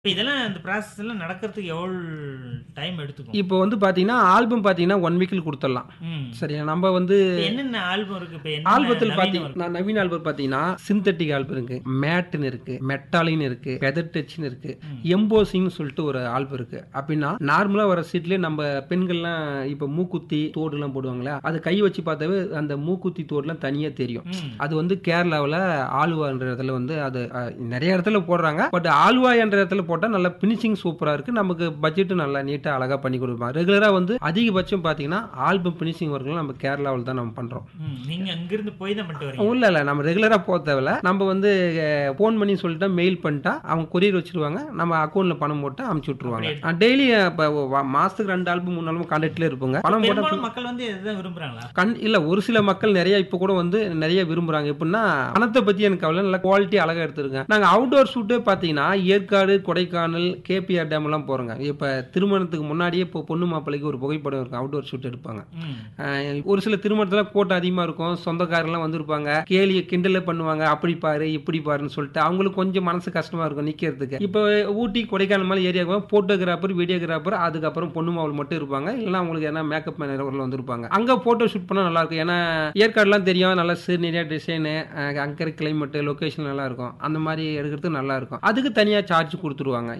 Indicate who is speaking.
Speaker 1: இப்ப இதெல்லாம் இந்த ப்ராசஸ் எல்லாம் நடக்கிறதுக்கு எவ்வளவு டைம் எடுத்துக்கும்
Speaker 2: இப்போ வந்து பாத்தீங்கன்னா ஆல்பம் பாத்தீங்கன்னா ஒன் வீக்கில் கொடுத்துடலாம்
Speaker 1: ம்.
Speaker 2: சரியா நம்ம வந்து
Speaker 1: இப்ப என்னென்ன ஆல்பம் இருக்கு இப்ப என்ன
Speaker 2: ஆல்பத்தில்
Speaker 1: நவீன
Speaker 2: பாத்தீங்கன்னா நவீன ஆல்பம் பாத்தீங்கன்னா சிந்தட்டிக் ஆல்பம் இருக்கு மேட்னு இருக்கு மெட்டாலின் இருக்கு பெதர் டச்னு இருக்கு எம்போசிங்னு சொல்லிட்டு ஒரு ஆல்பம் இருக்கு அப்படின்னா நார்மலா வர சீட்லயே நம்ம பெண்கள்லாம் இப்ப மூக்குத்தி தோடுலாம் போடுவாங்களா அது கை வச்சு பார்த்தாவே அந்த மூக்குத்தி தோடுலாம் தனியா தெரியும்
Speaker 1: ம்.
Speaker 2: அது வந்து கேரளாவில் ஆலுவான்ற இடத்துல வந்து அது அஹ், நிறைய இடத்துல போடுறாங்க பட் ஆலுவா என்ற இடத்துல போட்டால் நல்லா பினிஷிங் சூப்பராக இருக்கு நமக்கு பட்ஜெட்டும் நல்லா நீட்டாக அழகாக பண்ணி கொடுப்பாங்க ரெகுலராக வந்து அதிகபட்சம் பார்த்தீங்கன்னா ஆல்பம் பினிஷிங் ஒர்க்லாம் நம்ம கேரளாவில் தான் நம்ம பண்ணுறோம்
Speaker 1: ம். நீங்க அங்கிருந்து போய் தான் பண்ணிட்டு வரீங்க
Speaker 2: இல்ல இல்ல நம்ம ரெகுலரா போக தேவையில்ல நம்ம வந்து ஃபோன் பண்ணி சொல்லிட்டா மெயில் பண்ணிட்டா அவங்க கொரியர் வச்சிருவாங்க நம்ம அக்கௌண்ட்ல பணம் போட்டு அமுச்சு விட்டுருவாங்க டெய்லி இப்போ மாசத்துக்கு ரெண்டு ஆல்பம் மூணு ஆல்பம் கான்டாக்ட்ல இருப்போங்க பணம் போட்டா
Speaker 1: பெரும்பாலும் மக்கள் வந்து இதுதான் விரும்புறாங்களா
Speaker 2: கண் இல்ல ஒரு சில மக்கள் நிறைய இப்ப கூட வந்து நிறைய விரும்புறாங்க எப்படின்னா பணத்தை பத்தி எனக்கு கவலை நல்ல குவாலிட்டி அழகா எடுத்துருங்க நாங்க அவுட்டோர் ஷூட்டே பாத்தீங்கன்னா ஏற்காடு கொடைக்கானல் கேபிஆர் டேம் எல்லாம் போறோங்க இப்ப திருமணத்துக்கு முன்னாடியே இப்போ பொண்ணு மாப்பிள்ளைக்கு ஒரு புகைப்படம் இருக்கும் அவுட்டோர் ஷூட் எடுப்பாங்க
Speaker 1: ம்.
Speaker 2: அஹ் ஒரு சில திருமணத்துல கூட்டம் அதிகமா இருக்கும் சொந்தக்காரங்களாம் வந்திருப்பாங்க கேலி கிண்டலே பண்ணுவாங்க அப்படி பாரு இப்படி பாருன்னு சொல்லிட்டு அவங்களுக்கு கொஞ்சம் மனசு கஷ்டமா இருக்கும் நிக்கிறதுக்கு இப்போ ஊட்டி கொடைக்கானல் மாதிரி ஏரியாவுக்கு போட்டோகிராஃபர் வீடியோகிராஃபர் அதுக்கப்புறம் பொண்ணு மாவள் மட்டும் இருப்பாங்க இல்லைன்னா அவங்களுக்கு என்ன மேக்கப் மேனேஜர் வந்திருப்பாங்க அங்க போட்டோ ஷூட் பண்ணா நல்லா இருக்கும் ஏன்னா ஏற்காடுலாம் தெரியும் நல்லா சீனியர் டிசைனு அங்கே இருக்கிற கிளைமேட் லொகேஷன் நல்லா இருக்கும் அந்த மாதிரி எடுக்கிறதுக்கு நல்லா இருக்கும் அதுக்கு தனியா சார்ஜ் கொடுத்துருவாங்க